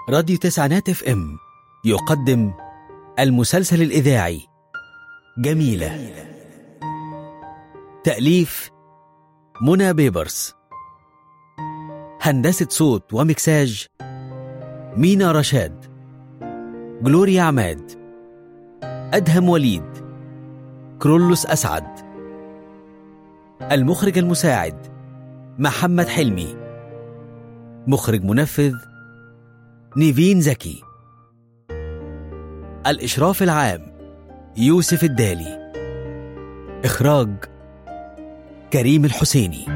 راديو تسعينات اف ام يقدم المسلسل الإذاعي جميلة تأليف منى بيبرس هندسة صوت ومكساج مينا رشاد جلوريا عماد أدهم وليد كرولوس أسعد المخرج المساعد محمد حلمي مخرج منفذ نيفين زكي الإشراف العام يوسف الدالي إخراج كريم الحسيني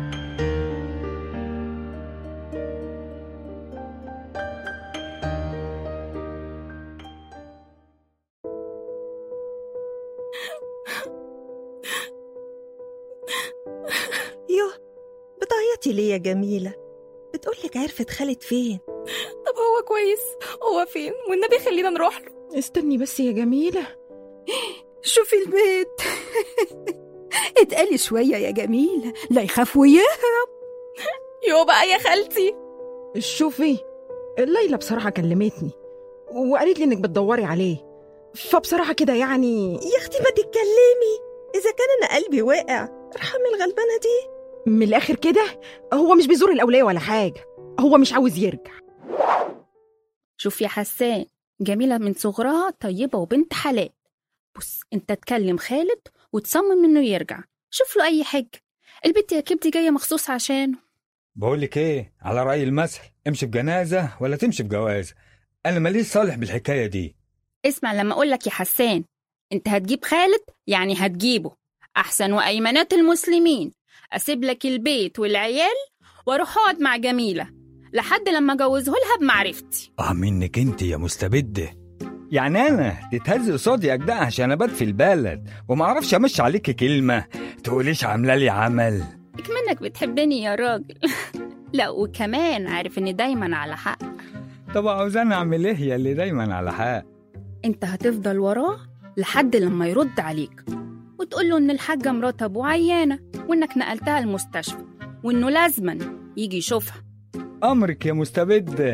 يوه بتعيطي ليه يا جميلة بتقولك عرفت خالد فين طب هو كويس هو فين والنبي خلينا نروح له استني بس يا جميلة شوفي البيت اتقلي شوية يا جميلة لا يخاف وياه يو بقى يا خالتي شوفي ليلى بصراحة كلمتني وقالت لي انك بتدوري عليه فبصراحة كده يعني يا اختي ما تتكلمي إذا كان أنا قلبي واقع ارحمي الغلبانة دي من الآخر كده هو مش بيزور الأولياء ولا حاجة هو مش عاوز يرجع شوف يا حسان جميلة من صغرها طيبة وبنت حلال بص انت تكلم خالد وتصمم انه يرجع شوف له اي حاجة البنت يا كبدي جاية مخصوص عشانه بقول لك ايه على رأي المثل امشي بجنازة ولا تمشي بجوازة انا ماليش صالح بالحكاية دي اسمع لما اقولك يا حسان انت هتجيب خالد يعني هتجيبه احسن وايمانات المسلمين اسيب لك البيت والعيال واروح اقعد مع جميلة لحد لما اجوزه لها بمعرفتي اه منك انت يا مستبدة يعني انا تتهز قصادي اجدع عشان ابات في البلد وما اعرفش امشي عليك كلمة تقوليش عاملة لي عمل منك بتحبني يا راجل لا وكمان عارف اني دايما على حق طب عاوزاني اعمل ايه يا اللي دايما على حق انت هتفضل وراه لحد لما يرد عليك وتقول له ان الحاجة مرات ابوه عيانة وانك نقلتها المستشفى وانه لازما يجي يشوفها امرك يا مستبدة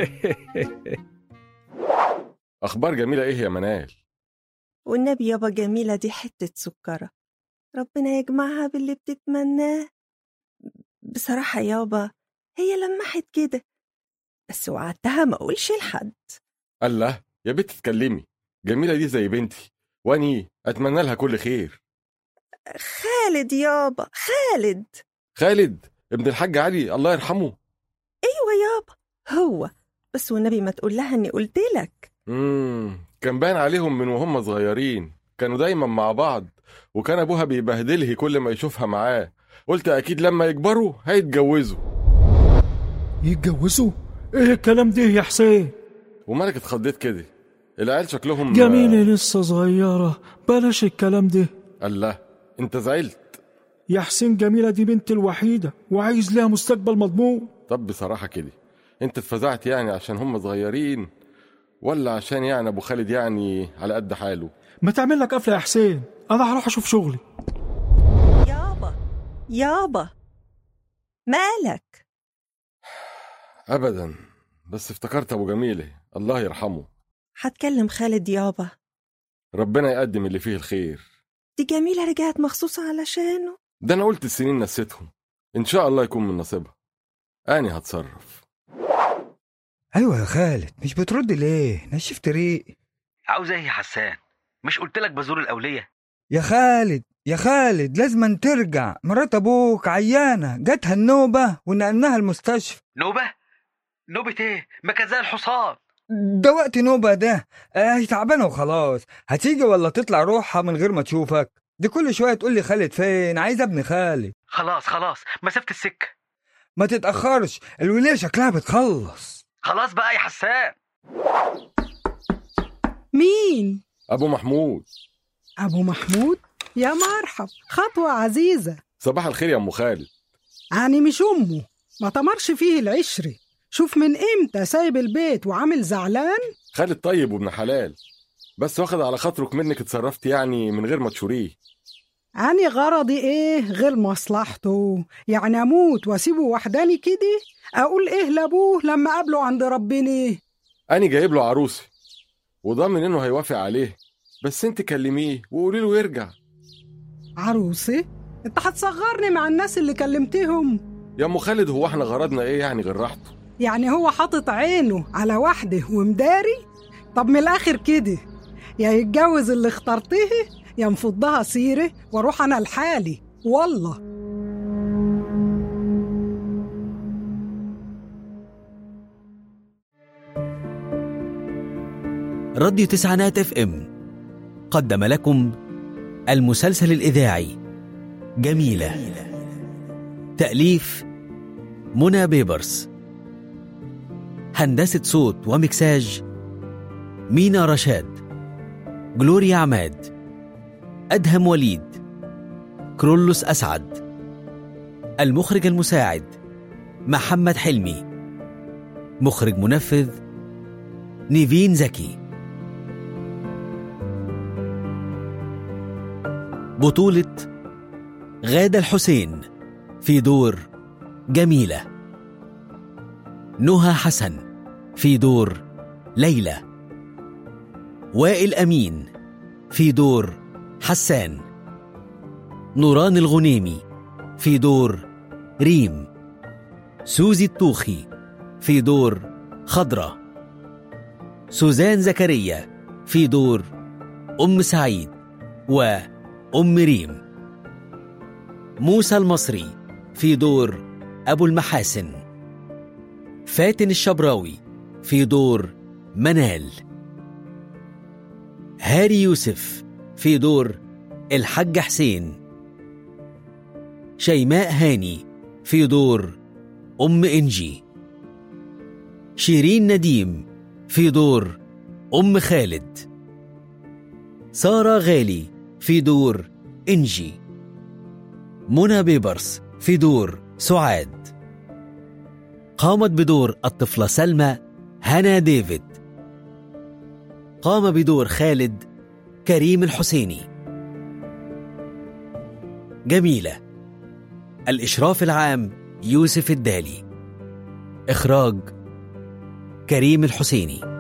أخبار جميلة إيه يا منال؟ والنبي يابا جميلة دي حتة سكرة ربنا يجمعها باللي بتتمناه بصراحة يابا هي لمحت كده بس وعدتها ما أقولش لحد الله يا بنت تتكلمي جميلة دي زي بنتي وأني أتمنى لها كل خير خالد يابا خالد خالد ابن الحاج علي الله يرحمه أيوة يابا هو بس والنبي ما تقول لها إني قلت لك مم. كان باين عليهم من وهم صغيرين كانوا دايما مع بعض وكان أبوها بيبهدله كل ما يشوفها معاه قلت أكيد لما يكبروا هيتجوزوا يتجوزوا ايه الكلام ده يا حسين ومالك اتخضيت كده العيال شكلهم جميلة لسه صغيرة بلاش الكلام ده الله انت زعلت يا حسين جميلة دي بنتي الوحيدة وعايز لها مستقبل مضمون طب بصراحة كده انت اتفزعت يعني عشان هم صغيرين ولا عشان يعني ابو خالد يعني على قد حاله ما تعمل لك قفلة يا حسين انا هروح اشوف شغلي يابا يابا مالك ابدا بس افتكرت ابو جميله الله يرحمه هتكلم خالد يابا ربنا يقدم اللي فيه الخير دي جميلة رجعت مخصوص علشانه ده انا قلت السنين نسيتهم ان شاء الله يكون من نصيبها اني هتصرف ايوه يا خالد مش بترد ليه نشفت ريق عاوز ايه يا حسان مش قلت لك بزور الاوليه يا خالد يا خالد لازم ترجع مرات ابوك عيانة جاتها النوبة ونقلناها المستشفى نوبه نوبه ايه ما كان زي الحصان ده وقت نوبة ده اه هي تعبانة وخلاص هتيجي ولا تطلع روحها من غير ما تشوفك دي كل شوية تقول لي خالد فين عايز ابن خالد خلاص خلاص مسافه السكه ما تتأخرش الولية شكلها بتخلص خلاص بقى يا حسان مين؟ ابو محمود أبو محمود؟ يا مرحب خطوة عزيزة صباح الخير يا ام خالد يعني مش أمه ما تمرش فيه العشرة شوف من إمتى سايب البيت وعامل زعلان خالد طيب وابن حلال بس واخد على خاطرك منك اتصرفت يعني من غير ما تشوريه أنا غرضي إيه غير مصلحته يعني أموت وأسيبه وحداني كده أقول إيه لأبوه لما قابله عند ربنا أنا جايب له عروسي وضامن إنه هيوافق عليه بس أنت كلميه وقولي له يرجع عروسي انت هتصغرني مع الناس اللي كلمتهم يا أم خالد هو إحنا غرضنا إيه يعني غير راحته يعني هو حاطط عينه على واحدة ومداري طب من الآخر كده يا يتجوز اللي اخترتيه يا نفضها سيرة واروح أنا لحالي والله راديو تسعينات اف ام قدم لكم المسلسل الإذاعي جميلة تأليف منى بيبرس هندسة صوت ومكساج مينا رشاد جلوريا عماد أدهم وليد كرولوس أسعد المخرج المساعد محمد حلمي مخرج منفذ نيفين زكي بطولة غادة الحسين في دور جميلة نهى حسن في دور ليلى وائل أمين في دور حسان نوران الغنيمي في دور ريم سوزي الطوخي في دور خضرة سوزان زكريا في دور أم سعيد وأم ريم موسى المصري في دور أبو المحاسن فاتن الشبراوي في دور منال هاري يوسف في دور الحاج حسين شيماء هاني في دور أم إنجي شيرين نديم في دور أم خالد سارة غالي في دور إنجي منى بيبرس في دور سعاد قامت بدور الطفلة سلمى هنا ديفيد قام بدور خالد كريم الحسيني جميلة الإشراف العام يوسف الدالي إخراج كريم الحسيني